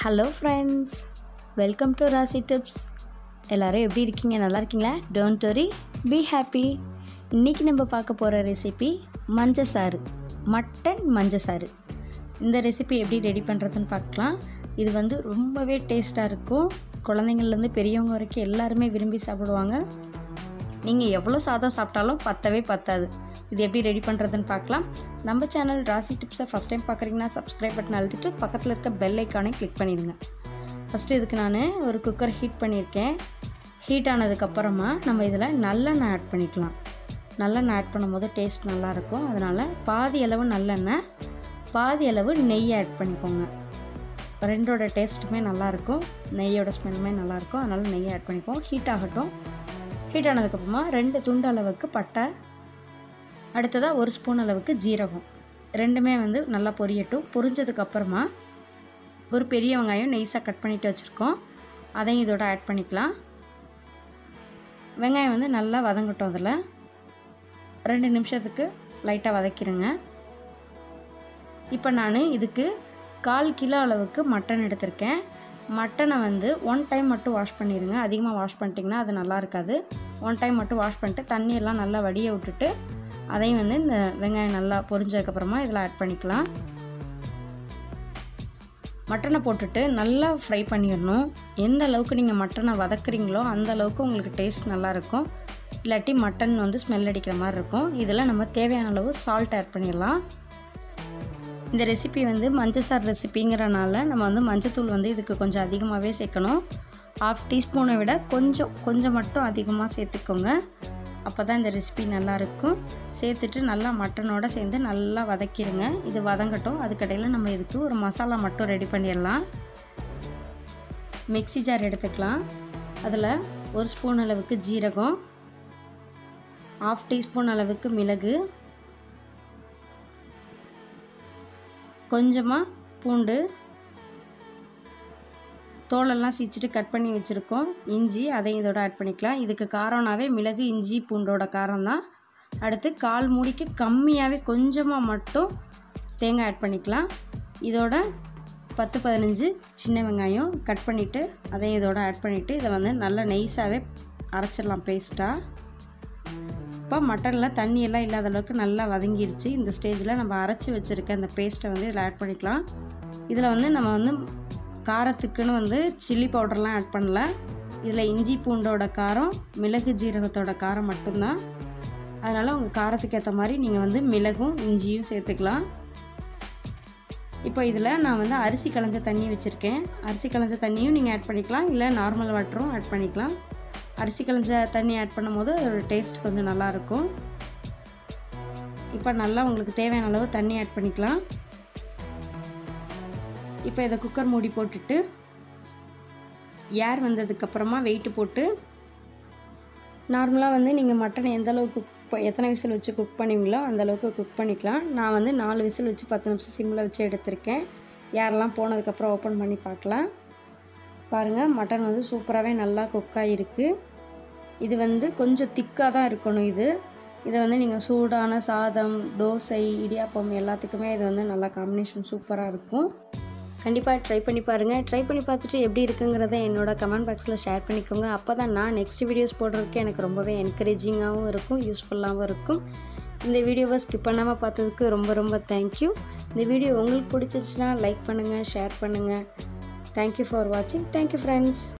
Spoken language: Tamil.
hello friends welcome to Rasi tips எல்லோரும் எப்படி இருக்கீங்க நல்லா இருக்கீங்களா டோன்ட் வரி பி ஹாப்பி இன்றைக்கி நம்ம பார்க்க போகிற ரெசிபி மஞ்சள் சாறு மட்டன் மஞ்சள் சாறு இந்த ரெசிபி எப்படி ரெடி பண்ணுறதுன்னு பார்க்கலாம் இது வந்து ரொம்பவே டேஸ்ட்டாக இருக்கும் குழந்தைங்கள்லேருந்து பெரியவங்க வரைக்கும் எல்லாருமே விரும்பி சாப்பிடுவாங்க நீங்கள் எவ்வளோ சாதம் சாப்பிட்டாலும் பத்தவே பத்தாது இது எப்படி ரெடி பண்ணுறதுன்னு பார்க்கலாம் நம்ம சேனல் ராசி டிப்ஸை ஃபஸ்ட் டைம் பார்க்குறீங்கன்னா சப்ஸ்கிரைப் பட்டன் அழுத்திட்டு பக்கத்தில் இருக்க பெல் ஐக்கானே கிளிக் பண்ணிடுங்க ஃபஸ்ட்டு இதுக்கு நான் ஒரு குக்கர் ஹீட் பண்ணியிருக்கேன் ஹீட் ஆனதுக்கப்புறமா நம்ம இதில் நல்லெண்ணெய் ஆட் பண்ணிக்கலாம் நல்லெண்ணெய் ஆட் பண்ணும்போது டேஸ்ட் நல்லாயிருக்கும் அதனால் பாதி அளவு நல்லெண்ணெய் பாதி அளவு நெய் ஆட் பண்ணிக்கோங்க ரெண்டோட டேஸ்ட்டுமே நல்லாயிருக்கும் நெய்யோட ஸ்மெல்லுமே நல்லாயிருக்கும் அதனால் நெய் ஆட் பண்ணிப்போம் ஹீட் ஆகட்டும் ஹீட் ஆனதுக்கப்புறமா ரெண்டு துண்டு அளவுக்கு பட்டை அடுத்ததாக ஒரு ஸ்பூன் அளவுக்கு ஜீரகம் ரெண்டுமே வந்து நல்லா பொரியட்டும் பொரிஞ்சதுக்கப்புறமா ஒரு பெரிய வெங்காயம் நெய்ஸாக கட் பண்ணிட்டு வச்சுருக்கோம் அதையும் இதோட ஆட் பண்ணிக்கலாம் வெங்காயம் வந்து நல்லா வதங்கட்டும் அதில் ரெண்டு நிமிஷத்துக்கு லைட்டாக வதக்கிடுங்க இப்போ நான் இதுக்கு கால் கிலோ அளவுக்கு மட்டன் எடுத்திருக்கேன் மட்டனை வந்து ஒன் டைம் மட்டும் வாஷ் பண்ணிடுங்க அதிகமாக வாஷ் பண்ணிட்டிங்கன்னா அது நல்லா இருக்காது ஒன் டைம் மட்டும் வாஷ் பண்ணிட்டு தண்ணியெல்லாம் நல்லா வடிய விட்டுட்டு அதையும் வந்து இந்த வெங்காயம் நல்லா பொரிஞ்சதுக்கப்புறமா இதில் ஆட் பண்ணிக்கலாம் மட்டனை போட்டுட்டு நல்லா ஃப்ரை பண்ணிடணும் எந்த அளவுக்கு நீங்கள் மட்டனை வதக்குறீங்களோ அந்த அளவுக்கு உங்களுக்கு டேஸ்ட் நல்லாயிருக்கும் இல்லாட்டி மட்டன் வந்து ஸ்மெல் அடிக்கிற மாதிரி இருக்கும் இதில் நம்ம தேவையான அளவு சால்ட் ஆட் பண்ணிடலாம் இந்த ரெசிபி வந்து மஞ்சள் சார் ரெசிபிங்கிறனால நம்ம வந்து மஞ்சத்தூள் வந்து இதுக்கு கொஞ்சம் அதிகமாகவே சேர்க்கணும் ஆஃப் டீஸ்பூனை விட கொஞ்சம் கொஞ்சம் மட்டும் அதிகமாக சேர்த்துக்கோங்க அப்போ தான் இந்த ரெசிபி நல்லாயிருக்கும் சேர்த்துட்டு நல்லா மட்டனோட சேர்ந்து நல்லா வதக்கிடுங்க இது வதங்கட்டும் அதுக்கடையில் நம்ம இதுக்கு ஒரு மசாலா மட்டும் ரெடி பண்ணிடலாம் மிக்ஸி ஜார் எடுத்துக்கலாம் அதில் ஒரு ஸ்பூன் அளவுக்கு ஜீரகம் ஆஃப் டீஸ்பூன் அளவுக்கு மிளகு கொஞ்சமாக பூண்டு தோலெல்லாம் சீச்சிட்டு கட் பண்ணி வச்சுருக்கோம் இஞ்சி அதையும் இதோட ஆட் பண்ணிக்கலாம் இதுக்கு காரம்னாவே மிளகு இஞ்சி பூண்டோட காரம் தான் அடுத்து கால் மூடிக்கு கம்மியாகவே கொஞ்சமாக மட்டும் தேங்காய் ஆட் பண்ணிக்கலாம் இதோட பத்து பதினஞ்சு சின்ன வெங்காயம் கட் பண்ணிவிட்டு அதையும் இதோட ஆட் பண்ணிவிட்டு இதை வந்து நல்லா நெய்ஸாகவே அரைச்சிடலாம் பேஸ்ட்டாக இப்போ மட்டனில் தண்ணியெல்லாம் இல்லாத அளவுக்கு நல்லா வதங்கிருச்சு இந்த ஸ்டேஜில் நம்ம அரைச்சி வச்சுருக்க அந்த பேஸ்ட்டை வந்து இதில் ஆட் பண்ணிக்கலாம் இதில் வந்து நம்ம வந்து காரத்துக்குன்னு வந்து சில்லி பவுடர்லாம் ஆட் பண்ணல இதில் இஞ்சி பூண்டோட காரம் மிளகு ஜீரகத்தோட காரம் மட்டும்தான் அதனால் உங்கள் காரத்துக்கு ஏற்ற மாதிரி நீங்கள் வந்து மிளகும் இஞ்சியும் சேர்த்துக்கலாம் இப்போ இதில் நான் வந்து அரிசி களைஞ்ச தண்ணி வச்சுருக்கேன் அரிசி களைஞ்ச தண்ணியும் நீங்கள் ஆட் பண்ணிக்கலாம் இல்லை நார்மல் வாட்டரும் ஆட் பண்ணிக்கலாம் அரிசி களைஞ்ச தண்ணி ஆட் பண்ணும்போது ஒரு டேஸ்ட் கொஞ்சம் நல்லாயிருக்கும் இப்போ நல்லா உங்களுக்கு தேவையான அளவு தண்ணி ஆட் பண்ணிக்கலாம் இப்போ இதை குக்கர் மூடி போட்டுட்டு ஏர் வந்ததுக்கப்புறமா வெயிட்டு போட்டு நார்மலாக வந்து நீங்கள் மட்டன் எந்த அளவுக்கு குக் எத்தனை விசில் வச்சு குக் பண்ணுவீங்களோ அந்த அளவுக்கு குக் பண்ணிக்கலாம் நான் வந்து நாலு விசில் வச்சு பத்து நிமிஷம் சிம்மில் வச்சு எடுத்திருக்கேன் ஏர்லாம் போனதுக்கப்புறம் ஓப்பன் பண்ணி பார்க்கலாம் பாருங்கள் மட்டன் வந்து சூப்பராகவே நல்லா குக்காக இருக்குது இது வந்து கொஞ்சம் திக்காக தான் இருக்கணும் இது இதை வந்து நீங்கள் சூடான சாதம் தோசை இடியாப்பம் எல்லாத்துக்குமே இது வந்து நல்லா காம்பினேஷன் சூப்பராக இருக்கும் கண்டிப்பாக ட்ரை பண்ணி பாருங்கள் ட்ரை பண்ணி பார்த்துட்டு எப்படி இருக்குங்கிறத என்னோட கமெண்ட் பாக்ஸில் ஷேர் பண்ணிக்கோங்க அப்போ தான் நான் நெக்ஸ்ட் வீடியோஸ் போடுறதுக்கு எனக்கு ரொம்பவே என்கரேஜிங்காகவும் இருக்கும் யூஸ்ஃபுல்லாகவும் இருக்கும் இந்த வீடியோவை ஸ்கிப் பண்ணாமல் பார்த்ததுக்கு ரொம்ப ரொம்ப தேங்க்யூ இந்த வீடியோ உங்களுக்கு பிடிச்சிச்சுன்னா லைக் பண்ணுங்கள் ஷேர் பண்ணுங்கள் தேங்க்யூ ஃபார் வாட்சிங் தேங்க்யூ ஃப்ரெண்ட்ஸ்